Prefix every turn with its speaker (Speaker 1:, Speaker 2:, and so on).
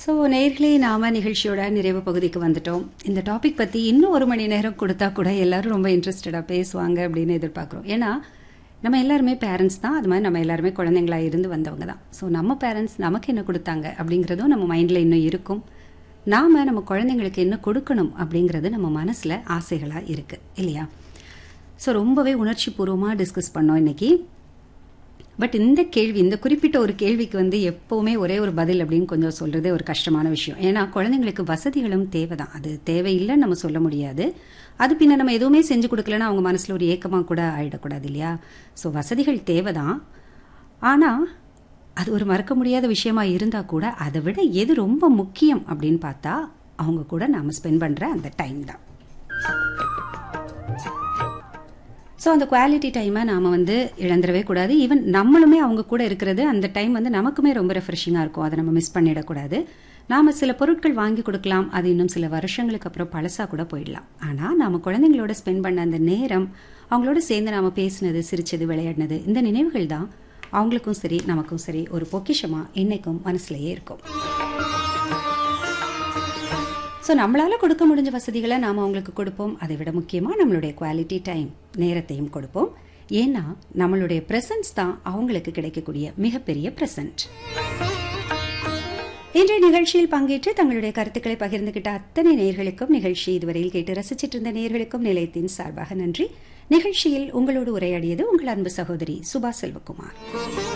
Speaker 1: so நேர்களே நாம நிகழ்ச்சியோட நிறைவு பகுதிக்கு வந்துட்டோம் இந்த டாபிக் பற்றி இன்னும் ஒரு மணி நேரம் கொடுத்தா கூட எல்லாரும் ரொம்ப இன்ட்ரெஸ்டடாக பேசுவாங்க அப்படின்னு எதிர்பார்க்குறோம் ஏன்னா நம்ம எல்லாருமே பேரண்ட்ஸ் தான் அது மாதிரி நம்ம எல்லாருமே குழந்தைங்களா இருந்து வந்தவங்க தான் ஸோ நம்ம பேரண்ட்ஸ் நமக்கு என்ன கொடுத்தாங்க அப்படிங்கிறதும் நம்ம மைண்டில் இன்னும் இருக்கும் நாம் நம்ம குழந்தைங்களுக்கு என்ன கொடுக்கணும் அப்படிங்கிறது நம்ம மனசில் ஆசைகளாக இருக்குது இல்லையா ஸோ ரொம்பவே உணர்ச்சி பூர்வமாக டிஸ்கஸ் பண்ணோம் இன்னைக்கு பட் இந்த கேள்வி இந்த குறிப்பிட்ட ஒரு கேள்விக்கு வந்து எப்போவுமே ஒரே ஒரு பதில் அப்படின்னு கொஞ்சம் சொல்கிறதே ஒரு கஷ்டமான விஷயம் ஏன்னா குழந்தைங்களுக்கு வசதிகளும் தேவை தான் அது தேவையில்லைன்னு நம்ம சொல்ல முடியாது அது பின்ன நம்ம எதுவுமே செஞ்சு கொடுக்கலன்னா அவங்க மனசில் ஒரு ஏக்கமாக கூட ஆயிடக்கூடாது இல்லையா ஸோ வசதிகள் தேவை தான் ஆனால் அது ஒரு மறக்க முடியாத விஷயமா இருந்தால் கூட அதை விட எது ரொம்ப முக்கியம் அப்படின்னு பார்த்தா அவங்க கூட நாம் ஸ்பெண்ட் பண்ணுற அந்த டைம் தான் ஸோ அந்த குவாலிட்டி டைமை நாம் வந்து இழந்துடவே கூடாது ஈவன் நம்மளுமே அவங்க கூட இருக்கிறது அந்த டைம் வந்து நமக்குமே ரொம்ப ரெஃப்ரெஷிங்காக இருக்கும் அதை நம்ம மிஸ் பண்ணிடக்கூடாது நாம் சில பொருட்கள் வாங்கி கொடுக்கலாம் அது இன்னும் சில வருஷங்களுக்கு அப்புறம் பழசாக கூட போயிடலாம் ஆனால் நாம் குழந்தைங்களோட ஸ்பெண்ட் பண்ண அந்த நேரம் அவங்களோட சேர்ந்து நாம் பேசினது சிரிச்சது விளையாடினது இந்த நினைவுகள் தான் அவங்களுக்கும் சரி நமக்கும் சரி ஒரு பொக்கிஷமாக இன்னைக்கும் மனசுலயே இருக்கும் ஸோ நம்மளால கொடுக்க முடிஞ்ச வசதிகளை நாம் அவங்களுக்கு கொடுப்போம் அதை விட முக்கியமாக நம்மளுடைய குவாலிட்டி டைம் நேரத்தையும் கொடுப்போம் ஏன்னா நம்மளுடைய ப்ரெசன்ஸ் தான் அவங்களுக்கு கிடைக்கக்கூடிய மிகப்பெரிய ப்ரெசன்ட் இன்றைய நிகழ்ச்சியில் பங்கேற்று தங்களுடைய கருத்துக்களை பகிர்ந்துகிட்ட அத்தனை நேர்களுக்கும் நிகழ்ச்சி இதுவரையில் கேட்டு ரசிச்சிட்டு இருந்த நேர்களுக்கும் நிலையத்தின் சார்பாக நன்றி நிகழ்ச்சியில் உங்களோடு உரையாடியது உங்கள் அன்பு சகோதரி சுபா செல்வகுமார்